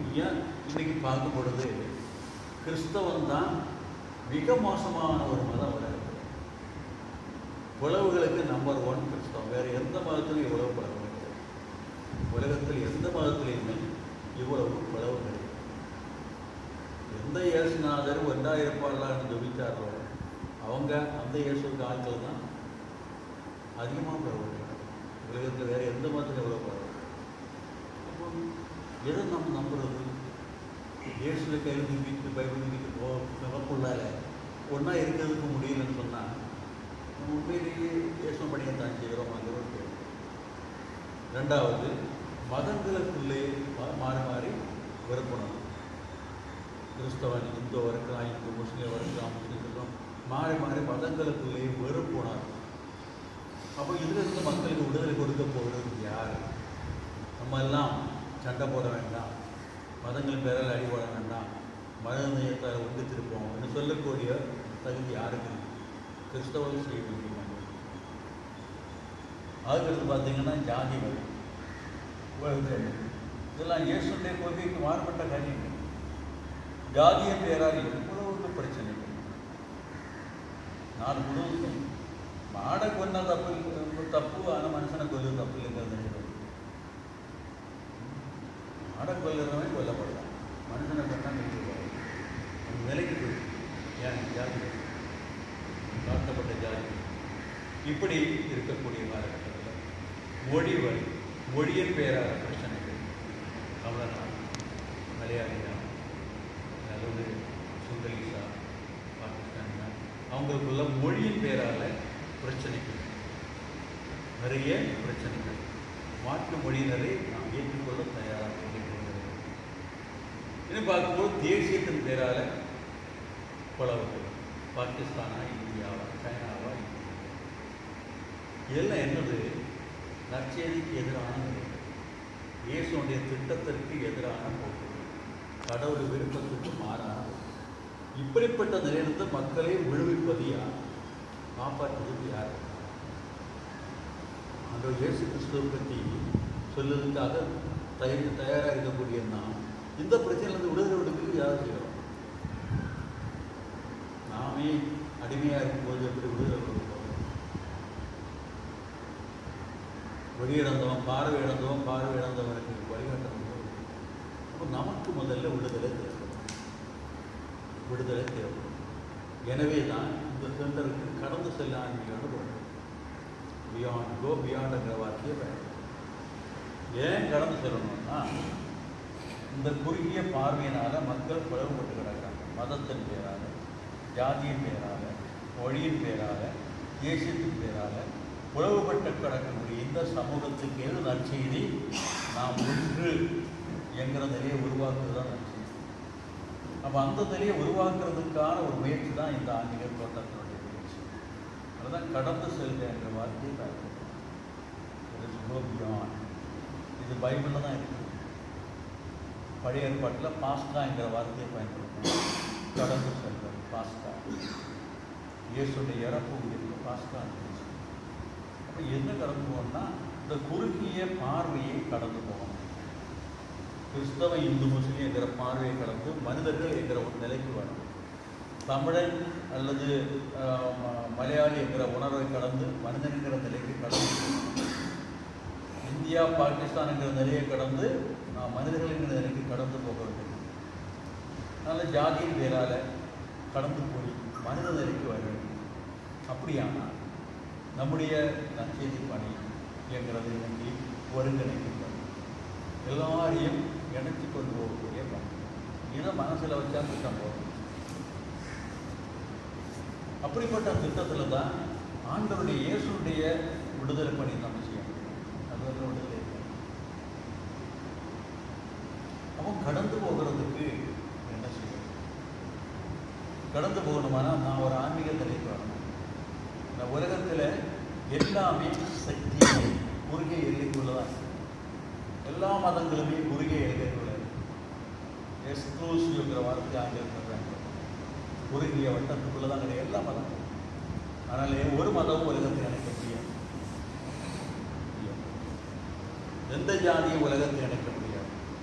ஏன் இன்னைக்கு பார்க்கும் பொழுது கிறிஸ்தவம் தான் மிக மோசமான ஒரு மதம் உலகத்தில் உழவுகளுக்கு நம்பர் ஒன் கிறிஸ்தவம் வேறு எந்த மதத்திலும் இவ்வளவு பழக்கம் கிடையாது உலகத்தில் எந்த மதத்திலையுமே இவ்வளவு பிளவு கிடையாது எந்த இயேசுநாதர் ஒன்றாயிரப்பாடலான்னு ஜபிச்சாரோ அவங்க அந்த இயேசுக்கு ஆட்கள் தான் அதிகமாக பிளவு உலகத்தில் வேறு எந்த மதத்திலும் எவ்வளோ பிளவு அப்போ எதை நம்ம நம்புறது இயேசுவை கையில் தூக்கிட்டு பைபிள் தூக்கிட்டு போ நமக்குள்ளால ஒன்றா இருக்கிறதுக்கு முடியலன்னு சொன்னால் நம்ம உண்மையிலேயே இயேசு படிக்கத்தான் செய்கிறோமாங்கிற ஒரு கேள்வி ரெண்டாவது மதங்களுக்குள்ளே மா- மாறி மாறி வெறுப்பணும் கிறிஸ்தவன் இந்துவாக இருக்கலாம் இந்து முஸ்லீமாக இருக்கலாம் முஸ்லீம் இருக்கலாம் மாறி மாறி மதங்களுக்குள்ளே வெறுப்புணர் அப்போ இதிலிருந்து மக்களுக்கு விடுதலை கொடுக்க போகிறது யார் நம்ம எல்லாம் சண்டை போட வேண்டாம் மதங்கள் பேரால் அடிபட வேண்டாம் மத நயத்தால் ஒன்று திருப்போம் என்று சொல்லக்கூடிய தகுதி யாருக்கு இருக்கு? கிறிஸ்தவர்கள் செய்ய முடியும் அதுக்கடுத்து பார்த்தீங்கன்னா ஜாதி வழி உலகத்தில் இதெல்லாம் இயேசுடைய கொள்கைக்கு மாறுபட்ட காரியங்கள் ஜாதிய பேரால் எவ்வளவு பிரச்சனைகள் நாடு முழுவதும் மாடை கொன்ன தப்பு இல்லை- தப்பு ஆனால் மனுஷனை கொல்லுவது தப்பு இல்லைங்கிறது நினைக்கிறேன் மாடை கொல்லுறவன் கொல்லப்படலாம் மனுஷனை கொண்டா நினைக்கிறார் அந்த நிலைக்கு போயிடுச்சு ஏன் ஜாதி தாழ்த்தப்பட்ட ஜாதி இப்படி இருக்கக்கூடிய காலகட்டத்தில் மொழி வழி மொழியின் பேரான பிரச்சனைகள் தமிழனா மலையாளியா அல்லது சுந்தலிசா பாகிஸ்தானியா அவங்களுக்குள்ள மொழியின் பேரால பிரச்சனைகள் நிறைய பிரச்சனைகள் மாற்று மொழியினரை நாம் ஏற்றுக்கொள்ள தயாராக இருக்கிறோம் இன்னும் பார்க்கும்போது தேசியத்தின் பேரால குழவுகள் பாகிஸ்தானா இந்தியாவா சைனாவா இதெல்லாம் என்னது நற்செய்திக்கு எதிரான நிலைகள். இயேசுடைய திட்டத்திற்கு எதிரான போக்குகள் கடவுள் விருப்பத்துக்கு மாறான போக்கு. இப்படிப்பட்ட நிலையிலிருந்து மக்களை விடுவிப்பது யார் காப்பாற்றுவது யார் ஆண்டவர் இயேசு கிறிஸ்துவை பற்றி சொல்லுவதற்காக தயார் தயாராக இருக்கக்கூடிய நாம் இந்த பிரச்சனையிலிருந்து விடுதலை விடுவதற்கு யார் செய்கிறோம் நாமே அடிமையாக இருக்கும்போது எப்படி விடுதலை கொடுப்போம் வழி இழந்தவன் பார்வை இழந்தவன் பார்வை இழந்தவனுக்கு வழிகாட்டம் அப்போ நமக்கு முதல்ல விடுதலை தேவைப்படும் விடுதலை தேவைப்படும் எனவே தான் இந்த சென்டருக்கு கடந்து செல்ல ஆன்மீகம்னு போடுறோம் பியாண்ட் கோ பியாண்டுங்கிற வார்த்தையை பயன்படுத்தும் ஏன் கடந்து செல்லணும்னா இந்த குறுகிய பார்வையினால மக்கள் பிளவுபட்டு கிடக்கிறாங்க மதத்தின் பேரால ஜாதியின் பேரால மொழியின் பேரால தேசியத்தின் பேரால பிளவுபட்டு கிடக்கக்கூடிய இந்த சமூகத்துக்கு எது நற்செய்தி நாம் ஒன்று என்கிற நிலையை உருவாக்குறது தான் நற்செய்தி அப்போ அந்த நிலையை உருவாக்குறதுக்கான ஒரு முயற்சி தான் இந்த ஆன்மீக தோட்டத்தினுடைய முயற்சி அதுதான் கடந்து செல்க என்ற வார்த்தையை பயன்படுத்தும் கோ பியாண்ட் இது பைபிளில் தான் இருக்குது பழைய ஏற்பாட்டில் பாஸ்கா என்கிற வார்த்தையை பயன்படுத்தும் கடந்து செல்வது பாஸ்கா இயேசுடைய இறப்பு உயிருக்கு பாஸ்கா இருந்துச்சு அப்போ என்ன கடந்து போகணும்னா இந்த குறுகிய பார்வையை கடந்து போகணும் கிறிஸ்தவ இந்து முஸ்லீம் என்கிற பார்வையை கடந்து மனிதர்கள் என்கிற ஒரு நிலைக்கு வரணும் தமிழன் அல்லது ஆஹ், ம- மலையாளி என்கிற உணர்வை கடந்து மனிதன் என்கிற நிலைக்கு கடந்து போகணும். இந்தியா பாகிஸ்தான் என்கிற நிலையை கடந்து நாம் மனிதர்கள் என்கிற நிலைக்கு கடந்து போக வேண்டும் அதனால் ஜாதியின் பேரால கடந்து போய் மனித நிலைக்கு வர வேண்டும் அப்படியானால் நம்முடைய நற்செய்தி பணி என்கிறது இன்னைக்கு ஒருங்கிணைக்கப்படும் எல்லாரையும் இணைச்சு கொண்டு போகக்கூடிய பணி இதை மனசில் வச்சா திட்டம் போகும் அப்படிப்பட்ட திட்டத்தில் தான் ஆண்டவருடைய இயேசுடைய விடுதலை பணி நம்ம செய்ய முடியும் அது வந்து விடுதலை பணி. அவன் கடந்து போகிறதுக்கு என்ன செய்யணும் கடந்து போகணுமானா நான் ஒரு ஆன்மீக நிலைக்கு வரணும் இந்த உலகத்தில் எல்லாமே சக்தி குறுகிய எல்லைக்குள்ள தான் இருக்கு. எல்லா மதங்களுமே குறுகிய எல்லைக்குள்ள எக்ஸ்க்ளூசிவ்ங்கிற வார்த்தை ஆங்கிலத்தில் பயன்படுத்தும் குறுகிய வட்டத்துக்குள்ள தான் கிடையாது எல்லா மதமும் அதனால ஒரு மதமும் உலகத்தில் இணைக்க முடியாது முடியாது. எந்த ஜாதியும் உலகத்தில் இணைக்க முடியாது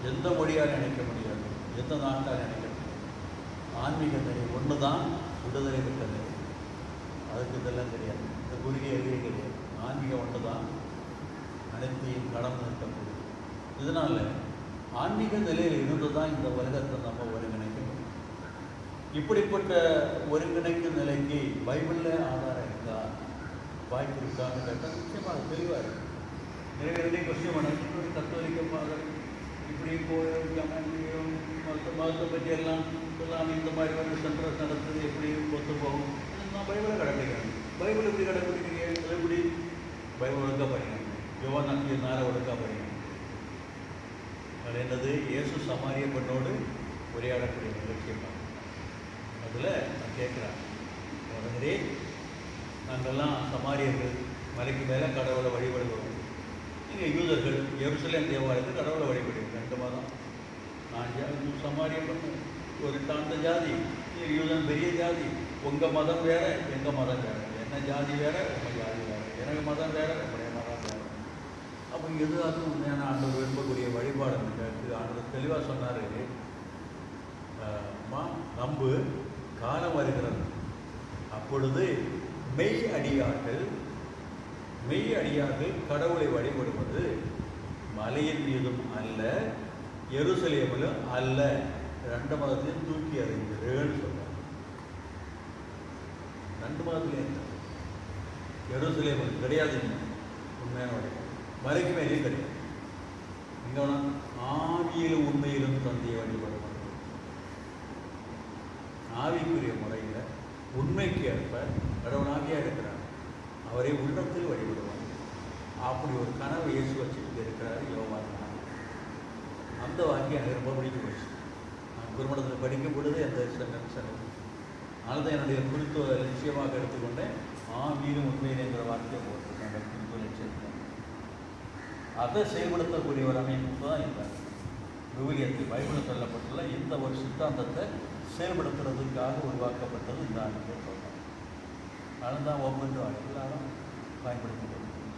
எந்த மொழியால் இணைக்க முடியாது எந்த நாட்டால் இணைக்க முடியாது ஆன்மீக நிலை ஒன்று தான் விடுதலை பெற்ற நிலை அதுக்கு இதெல்லாம் கிடையாது இந்த குறுகிய எல்லையே கிடையாது ஆன்மீகம் ஒன்று தான் அனைத்தையும் கடந்து நிற்கக்கூடியது இதனால் ஆன்மீக நிலையில் இருந்து தான் இந்த உலகத்தை நம்ம ஒருங்கிணைக்க முடியும் இப்படிப்பட்ட ஒருங்கிணைக்கும் நிலைக்கு பைபிளில் ஆதாரம் இருக்கா வாய்ப்பு இருக்கான்னு கேட்டால் நிச்சயமாக தெளிவாக இருக்கு நிறைய நிறைய கொஸ்டின் பண்ண கத்தோலிக்க ஃபாதர் இப்படி போயிருக்காங்க மருத்துவ மருத்துவ பற்றி எல்லாம் எல்லாம் இந்த மாதிரி வந்து சென்டர்ஸ் நடத்துது எப்படி ஒத்து போகும் நான் பைபிளை கடைப்பிடிக்கிறேன் பைபிள் எப்படி கடைப்பிடிக்கிறீங்க அது எப்படி பைபிள் ஒழுங்காக படிங்க யோவான் நாட்டிய நாரை ஒழுங்காக படிங்க அது என்னது இயேசு சமாரிய பெண்ணோடு உரையாடக்கூடிய நிகழ்ச்சியை அதில் நான் கேட்குறேன் உடனே நாங்கள்லாம் சமாரியர்கள் மலைக்கு மேலே கடவுளை வழிபடுவோம் நீங்கள் யூதர்கள் எருசலேம் தேவாலயத்தில் கடவுளை வழிபடுவோம் ரெண்டு மாதம் நான் ஜா- சமாரிய பெண்ணு ஒரு தாண்ட ஜாதி நீ யூதன் பெரிய ஜாதி உங்கள் மதம் வேற எங்கள் மதம் வேற என்ன ஜாதி வேற உங்கள் ஜாதி வேற எனக்கு மதம் வேற உங்களுடைய மதம் வேற அப்போ எது அது உண்மையான ஆண்டவர் விரும்பக்கூடிய வழிபாடு கேட்டு ஆண்டவர் தெளிவாக சொன்னார் அம்மா நம்பு காலம் வருகிறது அப்பொழுது மெய் அடியார்கள் மெய் அடியார்கள் கடவுளை வழிபடுவது மலையின் மீதும் அல்ல எருசலேமிலும் அல்ல ரெண்டு மதத்தையும் தூக்கி அறிஞர்கள் சொல்றார் ரெண்டு மதத்துலேயும் இல்லை. எருசலேமில் கிடையாது இன்னும் உண்மையான வழிபாடு மலைக்கு மேலேயும் கிடையாது இங்கே ஆவியிலும் உண்மையிலும் தந்தையை வழிபடுவது ஆவிக்குரிய முறையில் உண்மைக்கு ஏற்ப கடவுள் ஆவியாக இருக்கிறார் அவரை உள்ளத்தில் வழிபடுவார் அப்படி ஒரு கனவு இயேசு வச்சுக்கிட்டு இருக்கிறார் யோவான் அந்த வாக்கியம் எனக்கு ரொம்ப பிடிக்கும் போச்சு நான் குருமணத்தில் படிக்கும் பொழுது அந்த சென்டென்ஸ் எனக்கு அதனால தான் என்னுடைய குறித்துவ லட்சியமாக எடுத்துக்கொண்டேன் ஆவியிலும் உண்மையிலே என்கிற வார்த்தையை போட்டிருக்கேன் அந்த குறித்துவ லட்சியத்தில் அதை செயல்படுத்தக்கூடிய ஒரு அமைப்பு தான் இந்த விவிலியத்தில் பைபிளில் சொல்லப்பட்டுள்ள இந்த ஒரு சித்தாந்தத்தை செயல்படுத்துறதுக்காக உருவாக்கப்பட்டது இந்த ஆண்டு சொல்கிறேன் அதனால தான் ஒவ்வொன்றும் எல்லாரும் பயன்படுத்தி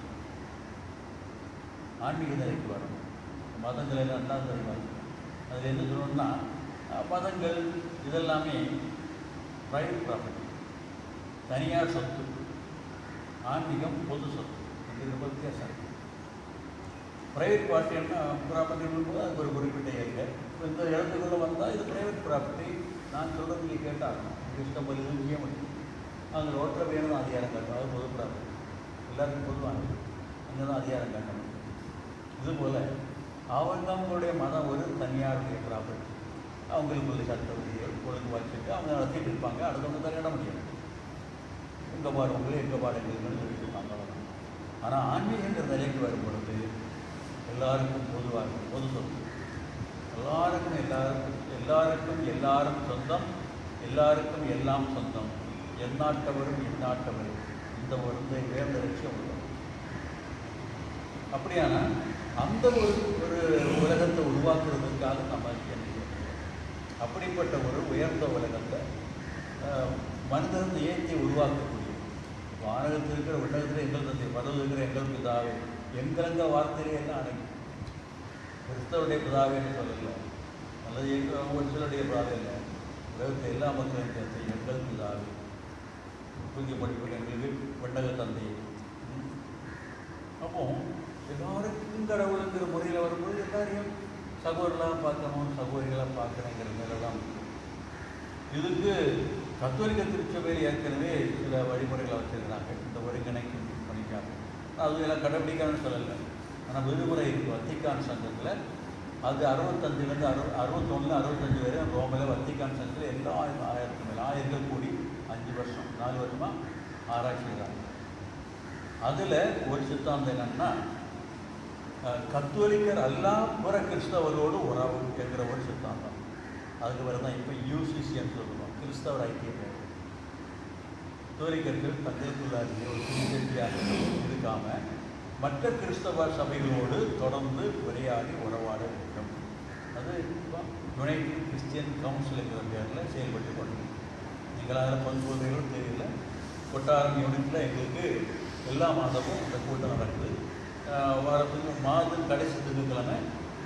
ஆன்மீக நிலைக்கு வரணும் மதங்கள் எல்லாம் ரெண்டாவது தெரியும் அதில் என்ன சொல்லணும்னா அஹ், மதங்கள் இதெல்லாமே ப்ரைவேட் ப்ராப்பர்ட்டி தனியார் சொத்து ஆன்மீகம் பொது சொத்து இது ரொம்ப வித்தியாசம் இருக்கு ப்ரைவேட் ப்ராப்பர்ட்டின்னா ப்ராப்பர்ட்டி போது அதுக்கு ஒரு குறிப்பிட்ட ஏரியா இப்போ இந்த இடத்துக்குள்ளே வந்தால் இது ப்ரைவேட் ப்ராப்பர்ட்டி நான் சொல்கிறது நீங்கள் கேட்டாகணும் உங்களுக்கு இஷ்டம் போல எதுவும் செய்ய முடியும் அங்கே ரோட்டில் வேணும் தான் அதிகாரம் காட்டணும் அது பொது ப்ராப்பர்ட்டி எல்லாருக்கும் பொதுவானது அங்கே தான் அதிகாரம் காட்டணும் இதுபோல் அவங்களுடைய மதம் ஒரு தனியாருடைய ப்ராப்பர்ட்டி அவங்களுக்குள்ள சட்ட விதிகள் ஒழுங்கு வச்சுட்டு அவங்க நடத்திட்டு இருப்பாங்க அடுத்தவங்க தலையிட முடியாது உங்கள் பாடு உங்களே எங்கள் பாடு எங்களுக்குன்னு சொல்லிட்டு இருப்பாங்க அவ்வளவுதான். ஆனால் ஆன்மீகங்கிற நிலைக்கு வரும் பொழுது எல்லாருக்கும் பொதுவாக பொது சொத்து எல்லாருக்கும் எல்லாருக்கும் எல்லாருக்கும் எல்லாரும் சொந்தம் எல்லாருக்கும் எல்லாம் சொந்தம் எந்நாட்டவரும் இந்நாட்டவரும் இந்த ஒரு இந்த உயர்ந்த லட்சியம் உள்ளது அப்படியான அந்த ஒரு ஒரு உலகத்தை உருவாக்குறதுக்காக நம்ம என்ன செய்யணும்? அப்படிப்பட்ட ஒரு உயர்ந்த உலகத்தை அஹ், மனிதன் ஏற்றி உருவாக்கக்கூடிய வானகத்தில் இருக்கிற விண்ணகத்தில் எங்கள் தந்தை பரவல் இருக்கிற எங்கள் பிதாவே எங்களங்க வார்த்தையிலே எல்லாம் அடங்கி கிறிஸ்தவருடைய பிதாவேன்னு சொல்லல அல்லது எங்கள் ஒரு சிலருடைய பிதாவே இல்லை உலகத்தை எல்லா மக்களையும் சேர்த்து எங்கள் பிதாவே தூக்கி படிப்பு எங்களுக்கு விண்ணக தந்தை ம். அப்போ எல்லாருக்கும் கடவுளுங்கிற முறையில் வரும்போது எல்லாரையும் சகோதரலாக பார்க்கணும் சகோதரிகளாக பார்க்கணுங்கிற நிலைதான் இதுக்கு கத்தோலிக்க திருச்சபையில் ஏற்கனவே சில வழிமுறைகளை வச்சிருக்கிறாங்க இந்த ஒருங்கிணைக்கும் பணிக்காக அது எல்லாம் கடைபிடிக்கணும்னு சொல்லலை ஆனால் விடுமுறை இருக்குது வத்திக்கான் சங்கத்தில் அது அறுபத்தஞ்சிலேருந்து அறு அறுபத்தொன்று அறுபத்தஞ்சு வரையும் ரோமில் வத்திக்கான் சங்கத்தில் எல்லா ஆயிரம் ஆயிரத்து மேலே ஆயிரங்கள் கூடி அஞ்சு வருஷம் நாலு வருஷமாக ஆராய்ச்சி செய்கிறாங்க அதில் ஒரு சித்தாந்தம் என்னன்னா அஹ், கத்தோலிக்கர் அல்லா புற கிறிஸ்தவரோடு உறவு என்கிற ஒரு சித்தாந்தம் அதுக்கு பிறகு தான் இப்போ யூசிசின்னு சொல்லுவோம் கிறிஸ்தவர் ஐக்கிய பேர் கத்தோலிக்கர்கள் தங்களுக்குள்ளாரியே ஒரு குறிப்பிட்டியாக இருக்காம மற்ற கிறிஸ்தவ சபைகளோடு தொடர்ந்து உரையாடி உறவாட வேண்டும் அது யுனைடெட் கிறிஸ்டியன் கவுன்சில் என்கிற பேரில் செயல்பட்டு கொண்டு நீங்கள் அதில் பங்கு கொள்வீங்களோ தெரியல கொட்டாரம் யூனிட்டில் எங்களுக்கு எல்லா மாதமும் இந்த கூட்டம் நடக்குது ஆஹ் வாரத்துக்கு மாதம் கடைசி திங்கட்கிழமை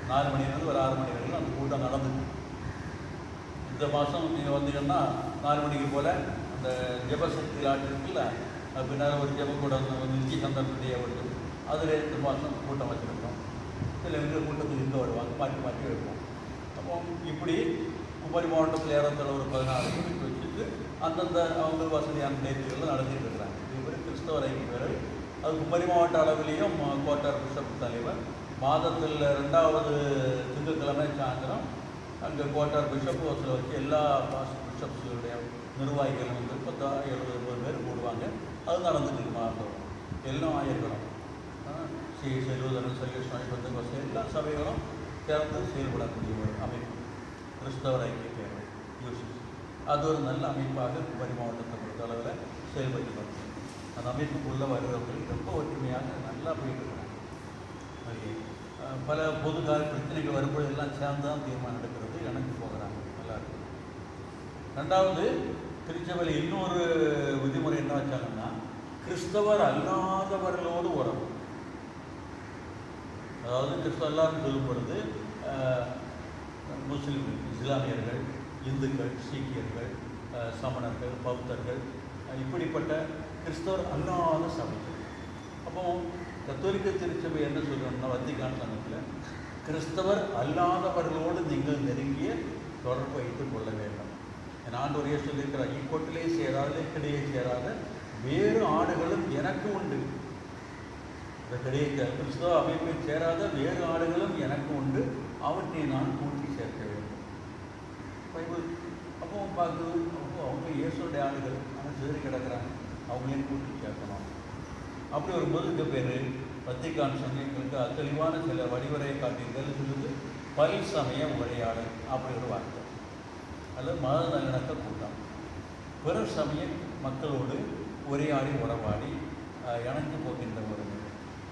நாலு மணிலேருந்து ஒரு ஆறு மணி வரைக்கும் அந்த கூட்டம் நடந்துச்சு இந்த மாதம் நீங்கள் வந்தீங்கன்னா நாலு மணிக்கு போல் அந்த ஜபசக்தி லாட் இருக்குல்ல அது பின்னால் ஒரு ஜப கூட நிச்சய சந்தர்ப்பத்தையே வருது அதில் இந்த மாதம் கூட்டம் வச்சுருக்கோம் சில எங்கள் கூட்டத்துக்கு இங்கே வருவாங்க மாற்றி மாற்றி வைப்போம் அப்போ இப்படி குமரி மாவட்டத்தில் ஏறத்தாழ ஒரு பதினாறு யூனிட் வச்சுட்டு அந்தந்த அவங்க வசதியான நேர்த்திகளில் நடத்திட்டு இருக்கிறாங்க இது ஒரு கிறிஸ்தவ ஐக்கிய பேரவை அது குமரி மாவட்ட அளவிலையும் கோட்டார் பிஷப் தலைவர் மாதத்தில் ரெண்டாவது திங்கட்கிழமை சாயந்தரம் அங்கே கோட்டார் பிஷப் ஹவுஸில் வச்சு எல்லா பாஸ் பிஷப்ஸுடைய நிர்வாகிகளும் வந்து பத்தா எழுபது எண்பது பேர் கூடுவாங்க அது நடந்துட்டு மாதம் எல்லாம் ஆயிருக்கணும் ஸ்ரீ செல்வதன் செல்வேஸ்வரி பந்தகோசம் எல்லா சபைகளும் சேர்ந்து செயல்படக்கூடிய ஒரு அமைப்பு கிறிஸ்தவர் ஐக்கிய பேரவை யூசிசி அது ஒரு நல்ல அமைப்பாக குமரி மாவட்டத்தை பொறுத்த அளவில் செயல்பட்டு வருது அந்த அமைப்புக்குள்ளே வருகிறவர்கள் ரொம்ப ஒற்றுமையாக நல்லா போயிட்டு இருக்காங்க அது, அஹ், பல பொது கால பிரச்சனைகள் வரும்போது எல்லாம் சேர்ந்து தான் தீர்மானம் எடுக்கிறது இணைஞ்சு போகிறாங்க நல்லா இருக்கு ரெண்டாவது திருச்சபையில் இன்னொரு விதிமுறை என்ன வச்சாங்கன்னா கிறிஸ்தவர் அல்லாதவர்களோடு உறவு அதாவது கிறிஸ்தவ எல்லாரும் சொல்லும் பொழுது அஹ், முஸ்லிம் இஸ்லாமியர்கள் இந்துக்கள் சீக்கியர்கள் அஹ், சமணர்கள் பௌத்தர்கள் அஹ், இப்படிப்பட்ட கிறிஸ்தவர் அல்லாத சபைகள் அப்போ கத்தோலிக்க திருச்சபை என்ன சொல்லணும்னா வத்திகான் சங்கத்தில் கிறிஸ்தவர் அல்லாதவர்களோடு நீங்கள் நெருங்கிய தொடர்பு வைத்துக் கொள்ள வேண்டும் என் ஆண்டவரையே சொல்லியிருக்கிறார் இக்கொட்டிலே சேராத கிடையே சேராத வேறு ஆடுகளும் எனக்கு உண்டு இந்த கிடையே கிறிஸ்தவ அமைப்பை சேராத வேறு ஆடுகளும் எனக்கு உண்டு அவற்றை நான் கூட்டி சேர்க்க வேண்டும் பைபிள் அப்போ பார்க்குது அப்போ அவங்க இயேசுடைய ஆடுகள் ஆனால் சிதறி கிடக்குறாங்க அவங்களையும் கூட்டி சேர்க்கணும் அப்படி வரும்போது இந்த பேர் வத்திகான் சமயங்களுக்கு தெளிவான சில வழிமுறையை காட்டியிருக்கிறது சொல்லுது பல் சமய உரையாடல் அப்படி ஒரு வார்த்தை அல்லது மத நல்லிணக்க கூட்டம் பிற சமய மக்களோடு உரையாடி உறவாடி அஹ், இணைஞ்சு போகின்ற ஒரு நிலை.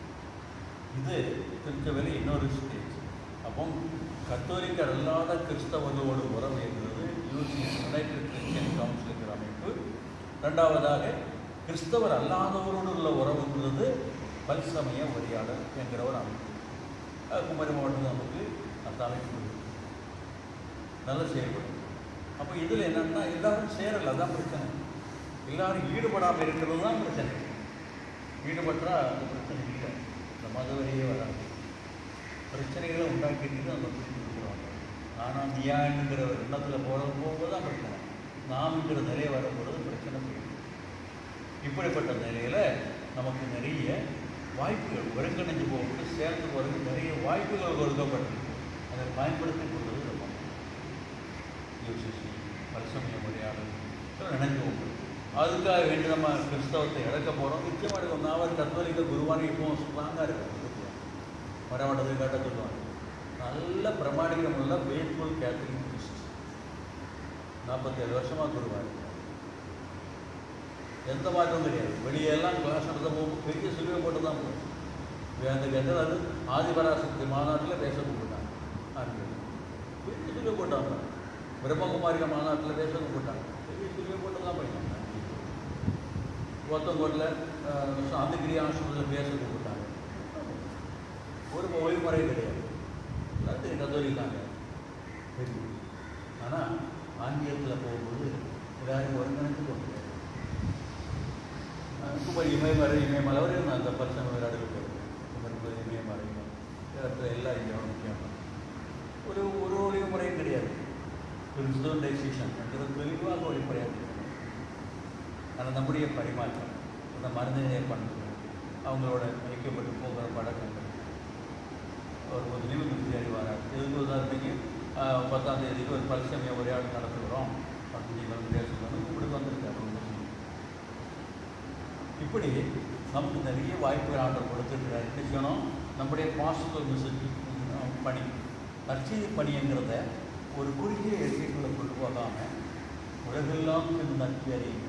இது திருச்சபையில் இன்னொரு ஸ்டேஜ் அப்போ கத்தோலிக்க அல்லாத கிறிஸ்தவர்களோடு உறவு என்பது யூசி யுனைடெட் கிறிஸ்டியன் கவுன்சிலுங்கிற அமைப்பு ரெண்டாவதாக கிறிஸ்தவர் அல்லாதவரோடு உள்ள உறவுங்கிறது பல்சமய உரையாடல் என்கிற ஒரு அமைப்பு அது குமரி மாவட்டத்தில் நமக்கு அந்த அமைப்பு இருக்கு. நல்லா செயல்படும் அப்போ இதில் என்னன்னா எல்லாரும் சேரல அதான் பிரச்சனை எல்லாரும் ஈடுபடாமல் இருக்கிறது தான் பிரச்சனை ஈடுபட்டா அந்த பிரச்சனை இல்லை இந்த மதவெளியே வராது பிரச்சனைகளை உண்டாக்கிட்டு அந்த பிரச்சனை இருக்கிறாங்க ஆனால் நியாயங்கிற ஒரு எண்ணத்தில் போகிற போகும்போது தான் பிரச்சனை நாம்ங்கிற நிலையை வரும்பொழுது பிரச்சனை போயிடும் இப்படிப்பட்ட நிலையில் நமக்கு நிறைய வாய்ப்புகள் ஒருங்கிணைஞ்சு போகும்போது சேர்ந்து போகிறதுக்கு நிறைய வாய்ப்புகள் கொடுக்கப்பட்டிருக்கு அதை பயன்படுத்தி கொள்வது ரொம்ப யூசிசி பரிசமய முறையாடல் இதெல்லாம் நினைஞ்சு போகும்போது அதுக்காக வேண்டி நம்ம கிறிஸ்தவத்தை இழக்க போகிறோம் நிச்சயமாக இருக்கும் நான் ஒரு கத்தோலிக்க குருவானி இப்போவும் ஸ்ட்ராங்காக இருக்கும் மரமாட்டத்தை காட்ட சொல்லுவாங்க நல்ல பிரமாணிகமுள்ள ஃபேத்ஃபுல் கேத்தலிக் கிறிஸ்ட் நாற்பத்தேழு வருஷமாக குருவாக இருக்கார் எந்த மாற்றமும் கிடையாது வெளியெல்லாம் கிளாஸ் நடத்த போகும்போது பெரிய சிலுவை போட்டு தான் போகும் அந்த கேட்டால் அது ஆதிபராசக்தி மாநாட்டில் பேச கூப்பிட்டாங்க ஆண்கள் பெரிய சிலுவை போட்டாங்க பிரம்மகுமாரிகள் மாநாட்டில் பேச கூப்பிட்டாங்க பெரிய சிலுவை போட்டு தான் போயிட்டாங்க கோத்தங்கோட்டில் அந்தகிரி ஆசிரமத்தில் பேச கூப்பிட்டாங்க ஒரு ஒளிமுறை கிடையாது எல்லாத்தையும் கத்தோலிக்காங்க தெரியும் ஆனால் ஆங்கிலத்தில் போகும்போது எல்லாரும் ஒருங்கிணைந்து கொண்டு குமரி இமயமலை இமயமலை வரையும் அந்த பரிசன விளையாடுகள் குமரி இமயமலை இடத்துல எல்லாம் இங்கே முக்கியம் ஒரு ஒரு ஒளிமுறையும் கிடையாது கிறிஸ்துவ டெசிஷன் என்கிறது தெளிவாக ஒளிமுறையாக இருக்கு. ஆனால் நம்முடைய பரிமாற்றம் அந்த மனிதநேய பண்புகள் அவங்களோட ஐக்கியப்பட்டு போகிற பழக்கங்கள் ஒரு ஒரு நினைவு நிறுத்தி அறிவாரார் எதுக்கு உதாரணத்துக்கு ஆஹ், பத்தாம் தேதிக்கு ஒரு பரிசமய உரையாடல் நடத்துகிறோம் அப்படின்னு வந்து பேசுகிறோம் இப்படி வந்திருக்காரு ஒரு முஸ்லீம். இப்படி நமக்கு நிறைய வாய்ப்புகள் ஆண்டவர் கொடுத்துருக்கிறார் என்ன செய்யணும் நம்முடைய பாஸ்டல் மெசேஜ் பணி நற்செய்தி பணிங்கிறத ஒரு குறுகிய எல்கைக்குள்ளே கொண்டு போகாமல் உலகெல்லாம் சென்று நட்பு அறியுங்கள்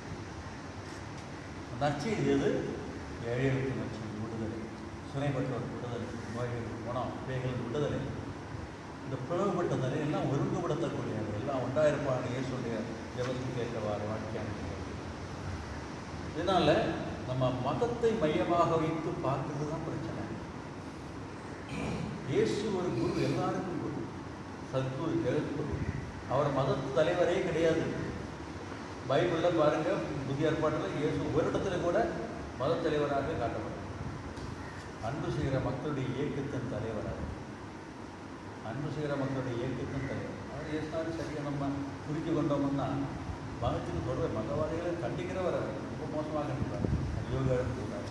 நற்செய்தி எது ஏழைகளுக்கு நற்செய்தி விடுதலை சிறைப்பட்டோர் விடுதலை நோய்கள் குணம் பேய்கள் விடுதலை இந்த பிளவுபட்ட நிலையெல்லாம் ஒருங்குபடுத்தக்கூடியது எல்லாம் ஒன்றாயிருப்பாங்க இயேசுடைய ஜெபத்துக்கு ஏற்றவாறு வாக்கியம் இதனால் நம்ம மதத்தை மையமாக வைத்து பார்க்கறது தான் பிரச்சனை இயேசு ஒரு குரு எல்லாருக்கும் குரு சத்குரு ஜெகத்குரு அவர் மத தலைவரே கிடையாது பைபிளில் பாருங்க புதிய ஏற்பாட்டில் இயேசு ஒரு இடத்துல கூட மத தலைவராக காட்டப்படும் அன்பு செய்கிற மக்களுடைய இயக்கத்தின் தலைவராக அன்பு செய்கிற மக்களுடைய இயக்கத்தின் தலைவர் அவர் இயேசுனாலும் சரியாக நம்ம புரிஞ்சு கொண்டோம்னா மதத்துக்கு தொடர்பு மதவாதிகளை கண்டிக்கிறவர் அவர். ரொம்ப மோசமாக கண்டிப்பார் யோகா எடுத்துக்கிறார்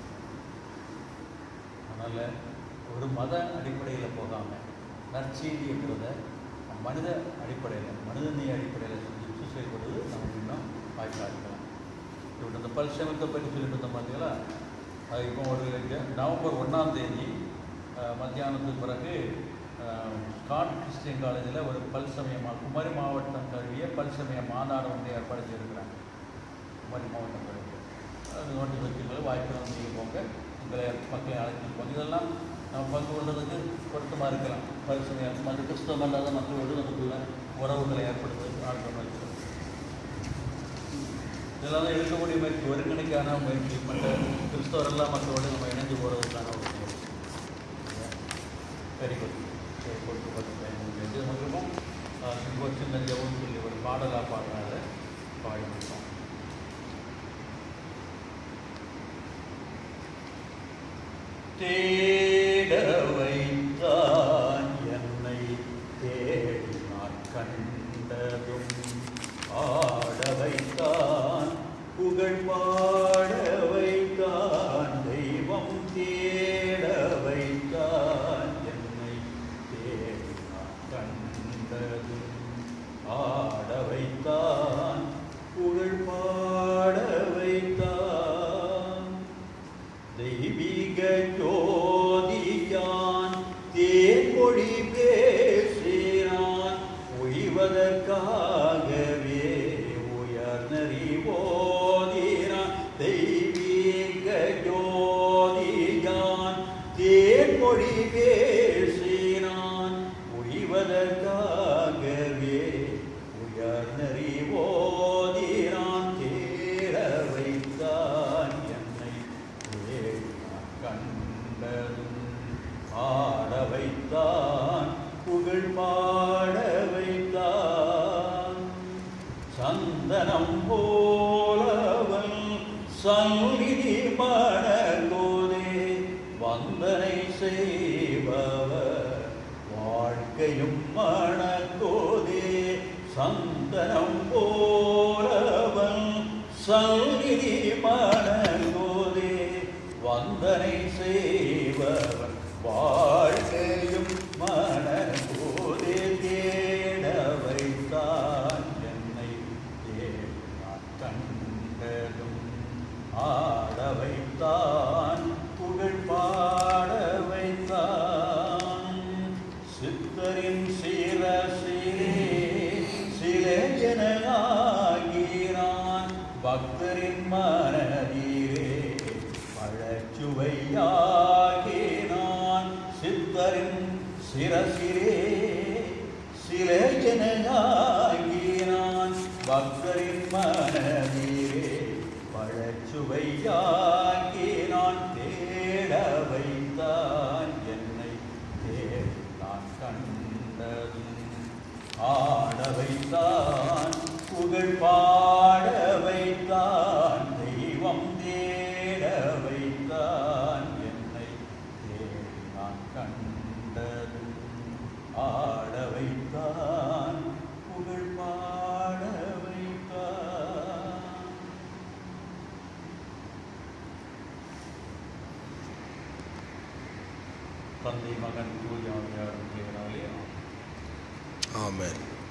அதனால் ஒரு மத அடிப்படையில் போகாமல் நற்செய்திங்கிறத மனித அடிப்படையில் மனிதநேய அடிப்படையில் செஞ்சு செயல்படுவது நமக்கு இன்னும் வாய்ப்பாக இருக்கலாம் இப்போ இந்த பல் செவன்த்தை பற்றி சொல்லிட்டு இருந்தோம் பார்த்தீங்களா அது இப்போ ஒரு ஜ- நவம்பர் ஒன்றாம் தேதி அஹ், மத்தியானத்துக்கு பிறகு அஹ், ஸ்காட் கிறிஸ்டியன் காலேஜில் ஒரு பல் சமயமாக குமரி மாவட்டம் தழுவிய பல் சமய மாநாடு வந்து ஏற்பாடு செய்திருக்கிறாங்க குமரி மாவட்டம் தழுவிய அது நோட்டீஸ் வச்சுக்கள் வாய்ப்பு வந்து நீங்கள் போங்க உங்களை மக்களை அழைச்சிட்டு போங்க இதெல்லாம் நம்ம பங்கு கொள்வதற்கு பொருத்தமாக இருக்கலாம் பல் சமயம் மற்ற கிறிஸ்தவம் அல்லாத மக்களோடு நமக்குள்ள உறவுகளை ஏற்படுத்துவதற்கு ஆர்வமாக இருக்கிறது இதெல்லாம் தான் இருக்கக்கூடிய முயற்சி ஒருங்கிணைக்கான முயற்சி மற்ற கிறிஸ்தவரெல்லாம் மக்களோடு நம்ம இணைஞ்சு போகிறதுக்கான ஒரு முயற்சி வெரி குட் சரி கொடுத்து பார்த்து இது மட்டும் சிங்கோ சின்ன ஜெபம் சொல்லி ஒரு பாடலாக பாடுறாங்க பாடி முடிச்சோம் தேட வைத்தான் என்னை தேடி நான் கண்டதும் ஆட வைத்தான் புகழ் பாட வைத்தான் தெய்வம் தேட வைத்தான் என்னை தேடி நான் கண்டதும் ஆட வைத்தான் புகழ் பாட வைத்தான் தெய்வீக ஜோதியான் தேன்மொழி பேசினான் உய்வதற்காகவே உயர்நறி ஓதினான் தெய்வீக ஜோதியான் தேன்மொழி பேசினான் உய்வதற்காகவே உயர்நறி ஓதினான் தேட வைத்தான் என்னை தேடினான் கண்டதும் ஆட வைத்தான் புகழ் பாட வைத்தான் சந்தனம் போலவன் சந்நிதி மணகோதே வந்தனை செய்பவர் வாழ்க்கையும் மணக்கோதே சந்தனம் போலவன் சந்நிதி மணங்கோதே வந்தனை செய்பவன் வாழ்க்கையும் மணங்கோதே தேட வைத்தான் என்னை தேடினான் கண்டதும் ஆட வைத்தான் புகழ் பாட வைத்தான் சித்தரின் சிரசிலே சிலையன ஆகிறான் பக்தரின் மனதிலே பழச்சுவையாகினான் சித்தரின் சிரசிலே சிலையன ஆகிறான் பக்தரின் மனதிலே பழச்சுவையாகினான் தேட வைத்தான் என்னை தேடினான் கண்டதும் ஆட வைத்தான் புகழ் பாட வைத்தான் தெய்வம் தேட வைத்தான் என்னை தேடினான் கண்டதும் ஆட வைத்தான் புகழ் பாட வைத்தான் தந்தை மகன் தூயாவியார் பெயராலே ஆமென்